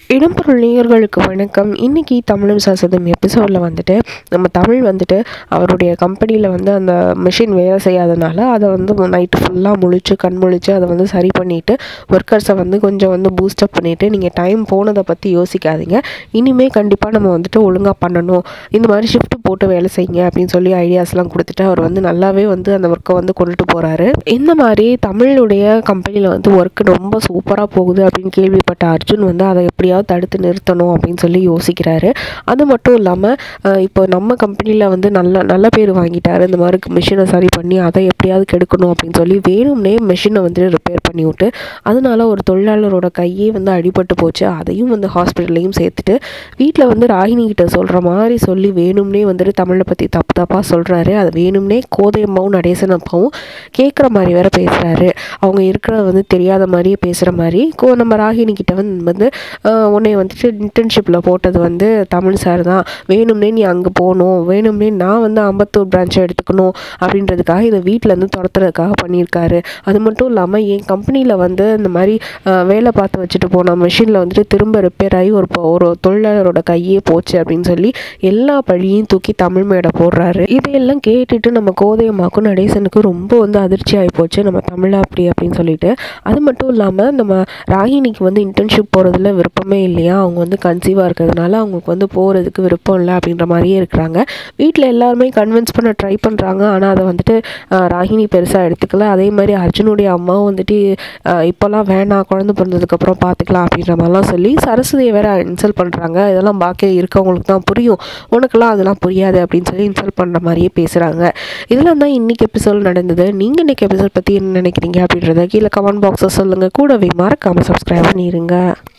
இடம்பொருள் நேயர்களுக்கு வணக்கம் இன்னைக்கு தமிழும் சாசதம் எபிசோடில் வந்துட்டு நம்ம தமிழ் வந்துட்டு அவருடைய கம்பெனியில் வந்து அந்த மிஷின் வேலை செய்யாதனால அதை வந்து நைட்டு ஃபுல்லாக முழிச்சு கண் முழிச்சு அதை வந்து சரி பண்ணிவிட்டு ஒர்க்கர்ஸை வந்து கொஞ்சம் வந்து பூஸ்டப் பண்ணிவிட்டு நீங்கள் டைம் போனதை பற்றி யோசிக்காதீங்க இனிமேல் கண்டிப்பாக நம்ம வந்துட்டு ஒழுங்காக பண்ணணும் இந்த மாதிரி ஷிஃப்ட் போட்டு வேலை செய்யுங்க அப்படின்னு சொல்லி ஐடியாஸ்லாம் கொடுத்துட்டு அவர் வந்து நல்லாவே வந்து அந்த ஒர்க்கை வந்து கொண்டுட்டு போகிறாரு இந்த மாதிரி தமிழுடைய கம்பெனியில் வந்து ஒர்க்கு ரொம்ப சூப்பராக போகுது அப்படின்னு கேள்விப்பட்ட அர்ஜுன் வந்து அதை எப்படியாவது தடுத்து நிறுத்தணும் அப்படின்னு சொல்லி யோசிக்கிறாரு அது மட்டும் இல்லாமல் இப்போ நம்ம கம்பெனியில் வந்து நல்ல நல்ல பேர் வாங்கிட்டாரு இந்த மாதிரி மிஷினை சரி பண்ணி அதை எப்படியாவது கெடுக்கணும் அப்படின்னு சொல்லி வேணும்னே மிஷினை வந்து ரிப்பேர் பண்ணி விட்டு அதனால ஒரு தொழிலாளரோட கையே வந்து அடிபட்டு போச்சு அதையும் வந்து ஹாஸ்பிட்டல்லையும் சேர்த்துட்டு வீட்டில் வந்து ராகினி கிட்ட சொல்கிற மாதிரி சொல்லி வேணும்னே வந்துட்டு தமிழை பற்றி தப்பு தப்பாக சொல்கிறாரு அதை வேணும்னே கோதையம்மாவும் நடேசன் அப்பாவும் கேட்குற மாதிரி வேற பேசுகிறாரு அவங்க இருக்கிறத வந்து தெரியாத மாதிரியே பேசுகிற மாதிரி கோ நம்ம ராகினி கிட்ட வந்து வந்து ஆஹ், உன்னை வந்துட்டு இன்டர்ன்ஷிப்பில் போட்டது வந்து தமிழ் சார் தான் வேணும்னே நீ அங்கே போகணும் வேணும்னே நான் வந்து அம்பத்தூர் பிரான்ச்சை எடுத்துக்கணும் அப்படின்றதுக்காக இதை வீட்டிலேருந்து துரத்துறதுக்காக பண்ணியிருக்காரு அது மட்டும் இல்லாமல் என் கம்பெனியில் வந்து இந்த மாதிரி ஆஹ், வேலை பார்த்து வச்சுட்டு போன மிஷினில் வந்துட்டு திரும்ப ரிப்பேர் ஆகி ஒரு ப- ஒரு தொழிலாளரோட கையே போச்சு அப்படின்னு சொல்லி எல்லா பழியும் தூக்கி தமிழ் மேடை போடுறாரு இதையெல்லாம் கேட்டுட்டு நம்ம கோதையம்மாக்கும் நடேசனுக்கும் ரொம்ப வந்து அதிர்ச்சி ஆகி போச்சு நம்ம தமிழா அப்படி அப்படின்னு சொல்லிட்டு அது மட்டும் இல்லாமல் நம்ம ராகினிக்கு வந்து இன்டர்ன்ஷிப் போகிறதுல விருப்பமே இல்லையா அவங்க வந்து கன்சீவாக இருக்கிறதுனால அவங்களுக்கு வந்து போகிறதுக்கு விருப்பம் இல்லை அப்படின்ற மாதிரியே இருக்கிறாங்க வீட்டில் எல்லாருமே கன்வின்ஸ் பண்ண ட்ரை பண்ணுறாங்க ஆனால் அதை வந்துட்டு ஆஹ், ராகினி பெருசாக எடுத்துக்கல அதே மாதிரி அர்ஜுனுடைய அம்மாவும் வந்துட்டு ஆஹ், இப்போல்லாம் வேணாம் குழந்தை பிறந்ததுக்கப்புறம் பார்த்துக்கலாம் அப்படின்ற மாதிரிலாம் சொல்லி சரஸ்வதியை வேற இன்சல்ட் பண்ணுறாங்க இதெல்லாம் பாக்கி இருக்கவங்களுக்கு தான் புரியும் உனக்கெல்லாம் அதெல்லாம் புரியாது அப்படின்னு சொல்லி இன்சல்ட் பண்ணுற மாதிரியே பேசுகிறாங்க இதெல்லாம் தான் இன்றைக்கி எபிசோட் நடந்தது நீங்கள் இன்றைக்கி எபிசோட் பற்றி என்ன நினைக்கிறீங்க அப்படின்றத கீழே கமெண்ட் பாக்ஸில் சொல்லுங்கள் கூடவே மறக்காமல் சப்ஸ்கிரைப் பண்ணிடுங்க